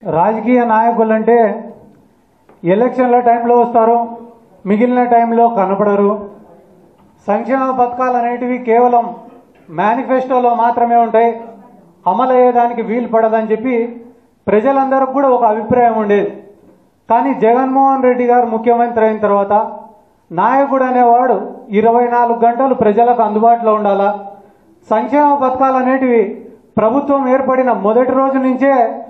రాజకీయ నాయకులంటే ఎలక్షన్ల టైంలో వస్తారు మిగిలిన టైంలో కనపడరు సంక్షేమ పథకాలు అనేటివి కేవలం మేనిఫెస్టోలో మాత్రమే ఉంటాయి అమలు అయ్యేదానికి వీలు పడదని చెప్పి ప్రజలందరికి కూడా ఒక అభిప్రాయం ఉండేది కానీ జగన్మోహన్ రెడ్డి గారు ముఖ్యమంత్రి అయిన తర్వాత నాయకుడు అనేవాడు ఇరవై నాలుగు గంటలు ప్రజలకు అందుబాటులో ఉండాలా సంక్షేమ పథకాలు అనేటివి ప్రభుత్వం ఏర్పడిన మొదటి రోజు నుంచే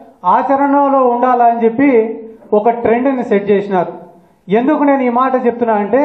ఆచరణలో ఉండాలా అని చెప్పి ఒక ట్రెండ్ని సెట్ చేసినారు ఎందుకు నేను ఈ మాట చెప్తున్నా అంటే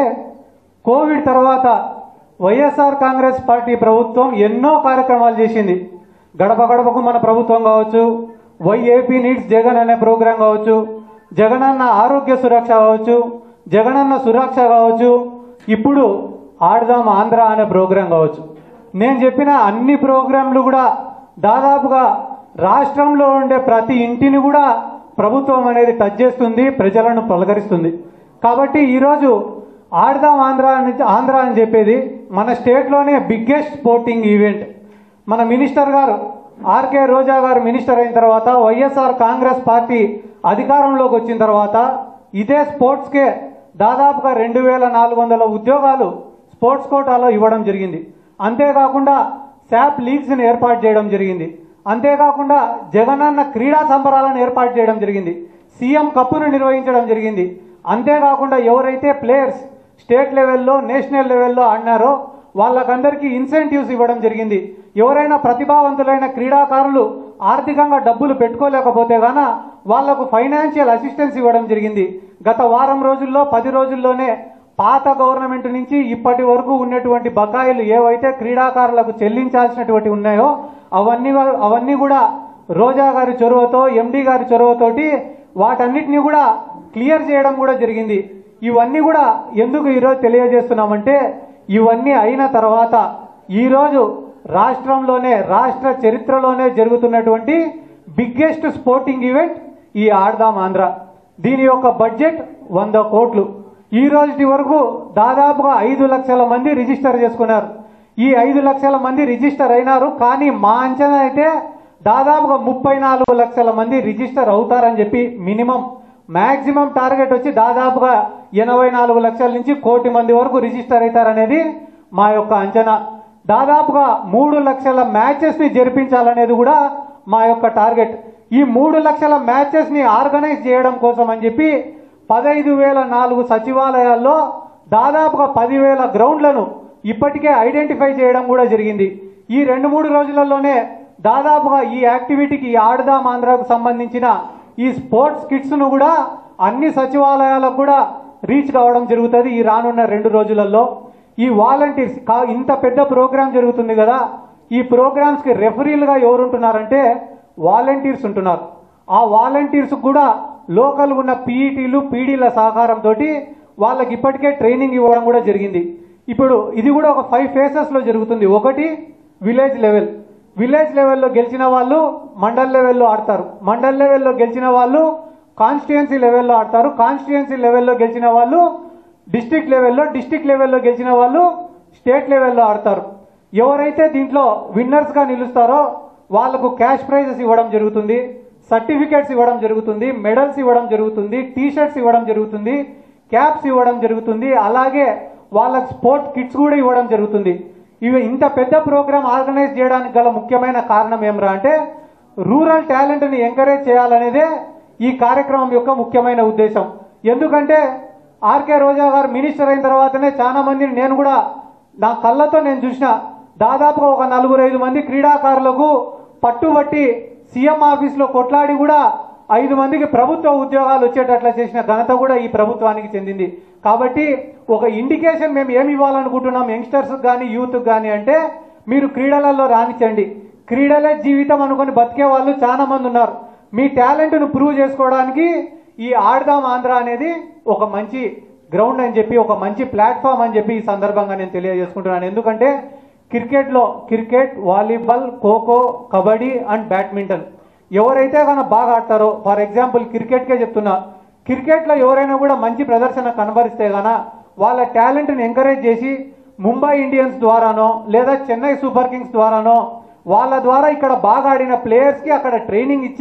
కోవిడ్ తర్వాత వైఎస్ఆర్ కాంగ్రెస్ పార్టీ ప్రభుత్వం ఎన్నో కార్యక్రమాలు చేసింది గడప గడపకు మన ప్రభుత్వం కావచ్చు వైఏపీ నీడ్స్ జగన్ అనే ప్రోగ్రాం కావచ్చు జగనన్న ఆరోగ్య సురక్ష కావచ్చు జగనన్న సురక్ష కావచ్చు ఇప్పుడు ఆడదాం ఆంధ్ర అనే ప్రోగ్రాం కావచ్చు నేను చెప్పిన అన్ని ప్రోగ్రాంలు కూడా దాదాపుగా రాష్ట్రంలో ఉండే ప్రతి ఇంటిని కూడా ప్రభుత్వం అనేది టచ్ చేస్తుంది ప్రజలను పలకరిస్తుంది కాబట్టి ఈరోజు ఆడదాం ఆంధ్ర అని ఆంధ్ర అని చెప్పేది మన స్టేట్లోనే బిగ్గెస్ట్ స్పోర్టింగ్ ఈవెంట్ మన మినిస్టర్ గారు ఆర్కే రోజా గారు మినిస్టర్ అయిన తర్వాత వైఎస్ఆర్ కాంగ్రెస్ పార్టీ అధికారంలోకి వచ్చిన తర్వాత ఇదే స్పోర్ట్స్కే దాదాపుగా రెండు వేల నాలుగు వందల ఉద్యోగాలు స్పోర్ట్స్ కోటాలో ఇవ్వడం జరిగింది అంతేకాకుండా శాప్ లీగ్స్ని ఏర్పాటు చేయడం జరిగింది అంతేకాకుండా జగనన్న క్రీడా సంబరాలను ఏర్పాటు చేయడం జరిగింది సీఎం కప్పును నిర్వహించడం జరిగింది అంతేకాకుండా ఎవరైతే ప్లేయర్స్ స్టేట్ లెవెల్లో నేషనల్ లెవెల్లో ఆడినారో వాళ్ళకందరికీ ఇన్సెంటివ్స్ ఇవ్వడం జరిగింది ఎవరైనా ప్రతిభావంతులైన క్రీడాకారులు ఆర్థికంగా డబ్బులు పెట్టుకోలేకపోతే గాన వాళ్లకు ఫైనాన్షియల్ అసిస్టెన్స్ ఇవ్వడం జరిగింది గత వారం రోజుల్లో పది రోజుల్లోనే పాత గవర్నమెంట్ నుంచి ఇప్పటి వరకు ఉన్నటువంటి బకాయిలు ఏవైతే క్రీడాకారులకు చెల్లించాల్సినటువంటి ఉన్నాయో అవన్నీ వా- అవన్నీ కూడా రోజా గారి చొరవతో ఎండి గారి చొరవతోటి వాటన్నిటిని కూడా క్లియర్ చేయడం కూడా జరిగింది ఇవన్నీ కూడా ఎందుకు ఈరోజు తెలియజేస్తున్నామంటే ఇవన్నీ అయిన తర్వాత ఈరోజు రాష్ట్రంలోనే రాష్ట్ర చరిత్రలోనే జరుగుతున్నటువంటి బిగ్గెస్ట్ స్పోర్టింగ్ ఈవెంట్ ఈ ఆడదాం ఆంధ్ర దీని యొక్క బడ్జెట్ వంద కోట్లు ఈ రోజుటి వరకు దాదాపుగా ఐదు లక్షల మంది రిజిస్టర్ చేసుకున్నారు ఈ ఐదు లక్షల మంది రిజిస్టర్ అయినారు కానీ మా అంచనా అయితే దాదాపుగా ముప్పై నాలుగు లక్షల మంది రిజిస్టర్ అవుతారని చెప్పి మినిమం మాక్సిమం టార్గెట్ వచ్చి దాదాపుగా ఎనభై నాలుగు లక్షల నుంచి కోటి మంది వరకు రిజిస్టర్ అవుతారనేది మా యొక్క అంచనా దాదాపుగా మూడు లక్షల మ్యాచెస్ ని జరిపించాలనేది కూడా మా యొక్క టార్గెట్ ఈ మూడు లక్షల మ్యాచెస్ ని ఆర్గనైజ్ చేయడం కోసం అని చెప్పి పదహైదు వేల నాలుగు సచివాలయాల్లో దాదాపుగా పదివేల గ్రౌండ్లను ఇప్పటికే ఐడెంటిఫై చేయడం కూడా జరిగింది ఈ రెండు మూడు రోజులలోనే దాదాపుగా ఈ యాక్టివిటీకి ఈ ఆడదాం ఆంధ్రాకు సంబంధించిన ఈ స్పోర్ట్స్ కిట్స్ ను కూడా అన్ని సచివాలయాలకు కూడా రీచ్ కావడం జరుగుతుంది ఈ రానున్న రెండు రోజులలో ఈ వాలంటీర్స్ కా- ఇంత పెద్ద ప్రోగ్రాం జరుగుతుంది కదా ఈ ప్రోగ్రామ్స్ కి రెఫరీలుగా ఎవరు ఉంటున్నారంటే వాలంటీర్స్ ఉంటున్నారు ఆ వాలంటీర్స్ కూడా లోకల్ ఉన్న పీఈటీలు పీడీల సహకారంతో వాళ్ళకి ఇప్పటికే ట్రైనింగ్ ఇవ్వడం కూడా జరిగింది ఇప్పుడు ఇది కూడా ఒక ఫైవ్ ఫేసెస్ లో జరుగుతుంది ఒకటి విలేజ్ లెవెల్ విలేజ్ లెవెల్లో గెలిచిన వాళ్ళు మండల్ లెవెల్లో ఆడతారు మండల్ లెవెల్లో గెలిచిన వాళ్ళు కాన్స్టిట్యుయెన్సీ లెవెల్లో ఆడతారు కాన్స్టిట్యుయెన్సీ లెవెల్లో గెలిచిన వాళ్ళు డిస్టిక్ లెవెల్లో డిస్టిక్ లెవెల్లో గెలిచిన వాళ్ళు స్టేట్ లెవెల్లో ఆడతారు ఎవరైతే దీంట్లో విన్నర్స్ గా నిలుస్తారో వాళ్ళకు క్యాష్ ప్రైజెస్ ఇవ్వడం జరుగుతుంది సర్టిఫికేట్స్ ఇవ్వడం జరుగుతుంది మెడల్స్ ఇవ్వడం జరుగుతుంది టీ షర్ట్స్ ఇవ్వడం జరుగుతుంది క్యాప్స్ ఇవ్వడం జరుగుతుంది అలాగే వాళ్ళకి స్పోర్ట్ కిట్స్ కూడా ఇవ్వడం జరుగుతుంది ఇవి ఇంత పెద్ద ప్రోగ్రామ్ ఆర్గనైజ్ చేయడానికి గల ముఖ్యమైన కారణం ఏమరా అంటే రూరల్ టాలెంట్ ని ఎంకరేజ్ చేయాలనేదే ఈ కార్యక్రమం యొక్క ముఖ్యమైన ఉద్దేశం ఎందుకంటే ఆర్కే రోజా గారు మినిస్టర్ అయిన తర్వాతనే చాలా మందిని నేను కూడా నా కళ్ళతో నేను చూసిన దాదాపుగా ఒక నలుగురు ఐదు మంది క్రీడాకారులకు పట్టుబట్టి సీఎం ఆఫీస్ లో కొట్లాడి కూడా ఐదు మందికి ప్రభుత్వ ఉద్యోగాలు వచ్చేటట్లా చేసిన ఘనత కూడా ఈ ప్రభుత్వానికి చెందింది కాబట్టి ఒక ఇండికేషన్ మేము ఏమి ఇవ్వాలనుకుంటున్నాం యంగ్స్టర్స్ కానీ యూత్ కానీ అంటే మీరు క్రీడలలో రాణించండి క్రీడలే జీవితం అనుకుని బతికే వాళ్ళు చాలా మంది ఉన్నారు మీ టాలెంట్ ను ప్రూవ్ చేసుకోవడానికి ఈ ఆడదాం ఆంధ్ర అనేది ఒక మంచి గ్రౌండ్ అని చెప్పి ఒక మంచి ప్లాట్ఫామ్ అని చెప్పి ఈ సందర్భంగా నేను తెలియజేసుకుంటున్నాను ఎందుకంటే క్రికెట్ లో cricket volleyball kho kho kabaddi and badminton ఎవరైతే కనుక బాగా ఆడతారో ఫర్ ఎగ్జాంపుల్ క్రికెట్కే చెప్తున్నా క్రికెట్లో ఎవరైనా కూడా మంచి ప్రదర్శన కనబరిస్తే గాన వాళ్ళ టాలెంట్ని ఎంకరేజ్ చేసి ముంబై ఇండియన్స్ ద్వారానో లేదా చెన్నై సూపర్ కింగ్స్ ద్వారానో వాళ్ళ ద్వారా ఇక్కడ బాగా ఆడిన ప్లేయర్స్కి అక్కడ ట్రైనింగ్ ఇచ్చి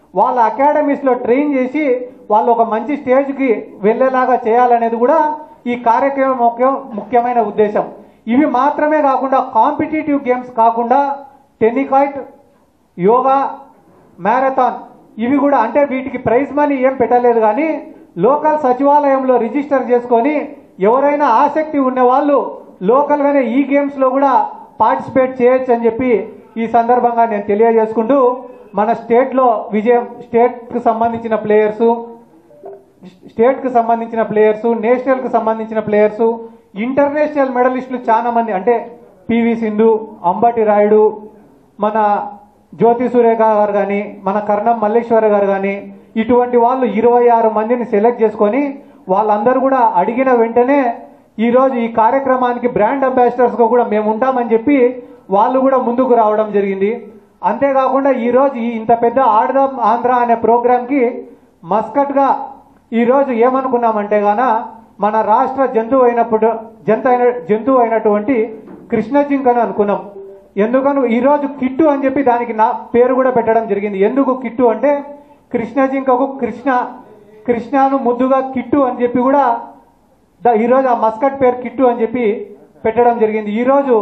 వాళ్ళ అకాడమీస్లో ట్రైన్ చేసి వాళ్ళు ఒక మంచి స్టేజ్కి వెళ్ళేలాగా చేయాలనేది కూడా ఈ కార్యక్రమం ముఖ్య ముఖ్యమైన ఉద్దేశం ఇవి మాత్రమే కాకుండా కాంపిటేటివ్ గేమ్స్ కాకుండా టెన్నికాయిట్ యోగా మ్యారథాన్ ఇవి కూడా అంటే వీటికి ప్రైజ్ మనీ ఏం పెట్టలేదు కానీ లోకల్ సచివాలయంలో రిజిస్టర్ చేసుకొని ఎవరైనా ఆసక్తి ఉన్న వాళ్ళు లోకల్గానే ఈ గేమ్స్లో కూడా పార్టిసిపేట్ చేయొచ్చు అని చెప్పి ఈ సందర్భంగా నేను తెలియజేసుకుంటూ మన స్టేట్లో విజయం స్టేట్కి సంబంధించిన ప్లేయర్సు స్టేట్కి సంబంధించిన ప్లేయర్స్ నేషనల్కి సంబంధించిన ప్లేయర్స్ ఇంటర్నేషనల్ మెడలిస్టులు చాలా మంది అంటే పివి సింధు అంబటి రాయుడు మన జ్యోతి సురేఖ గారు కానీ మన కర్ణం మల్లేశ్వర గారు కానీ ఇటువంటి వాళ్ళు ఇరవై ఆరు మందిని సెలెక్ట్ చేసుకొని వాళ్ళందరూ కూడా అడిగిన వెంటనే ఈరోజు ఈ కార్యక్రమానికి బ్రాండ్ అంబాసిడర్స్గా కూడా మేము ఉంటామని చెప్పి వాళ్ళు కూడా ముందుకు రావడం జరిగింది అంతేకాకుండా ఈరోజు ఈ ఇంత పెద్ద ఆడదాం ఆంధ్ర అనే ప్రోగ్రాంకి మస్కట్గా ఈరోజు ఏమనుకున్నామంటే గాన మన రాష్ట్ర జంతువు అయినప్పుడు జంతు అయిన జంతువు అయినటువంటి కృష్ణ జింకను అనుకున్నాం ఎందుకను ఈరోజు కిట్టు అని చెప్పి దానికి నా పేరు కూడా పెట్టడం జరిగింది ఎందుకు కిట్టు అంటే కృష్ణ జింకకు కృష్ణ కృష్ణను ముద్దుగా కిట్టు అని చెప్పి కూడా ద- ఈరోజు ఆ మస్కట్ పేరు కిట్టు అని చెప్పి పెట్టడం జరిగింది ఈరోజు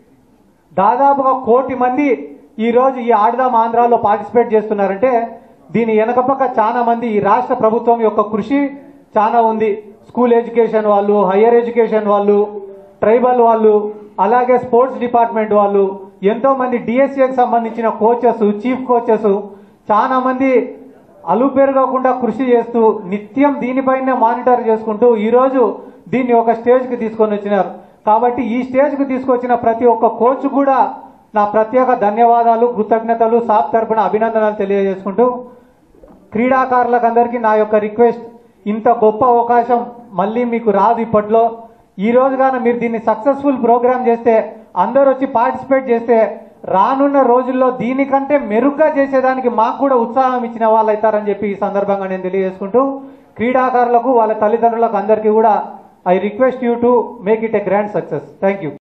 దాదాపుగా కోటి మంది ఈ రోజు ఈ ఆడదాం ఆంధ్రాలో పార్టిసిపేట్ చేస్తున్నారంటే దీని వెనకపక్క చాలా మంది ఈ రాష్ట్ర ప్రభుత్వం యొక్క కృషి చాలా ఉంది స్కూల్ ఎడ్యుకేషన్ వాళ్ళు హయ్యర్ ఎడ్యుకేషన్ వాళ్ళు ట్రైబల్ వాళ్ళు అలాగే స్పోర్ట్స్ డిపార్ట్మెంట్ వాళ్ళు ఎంతో మంది డిఎస్ఏకి సంబంధించిన కోచెస్ చీఫ్ కోచెస్ చాలా మంది అలుపెరగకుండా కృషి చేస్తూ నిత్యం దీనిపైనే మానిటర్ చేసుకుంటూ ఈరోజు దీన్ని ఒక స్టేజ్కి తీసుకొని వచ్చినారు కాబట్టి ఈ స్టేజ్కి తీసుకొచ్చిన ప్రతి ఒక్క కోచ్ కూడా నా ప్రత్యేక ధన్యవాదాలు కృతజ్ఞతలు సాప్ తరపున అభినందనలు తెలియజేసుకుంటూ క్రీడాకారులకు అందరికీ నా యొక్క రిక్వెస్ట్ ఇంత గొప్ప అవకాశం మళ్ళీ మీకు రాదు ఇప్పట్లో ఈ రోజు గాన మీరు దీన్ని సక్సెస్ఫుల్ ప్రోగ్రామ్ చేస్తే అందరూ వచ్చి పార్టిసిపేట్ చేస్తే రానున్న రోజుల్లో దీనికంటే మెరుగ్గా చేసేదానికి మాకు కూడా ఉత్సాహం ఇచ్చిన వాళ్ళు అవుతారని చెప్పి ఈ సందర్భంగా నేను తెలియజేసుకుంటూ క్రీడాకారులకు వాళ్ళ తల్లిదండ్రులకు అందరికీ కూడా I request you to make it a grand success thank you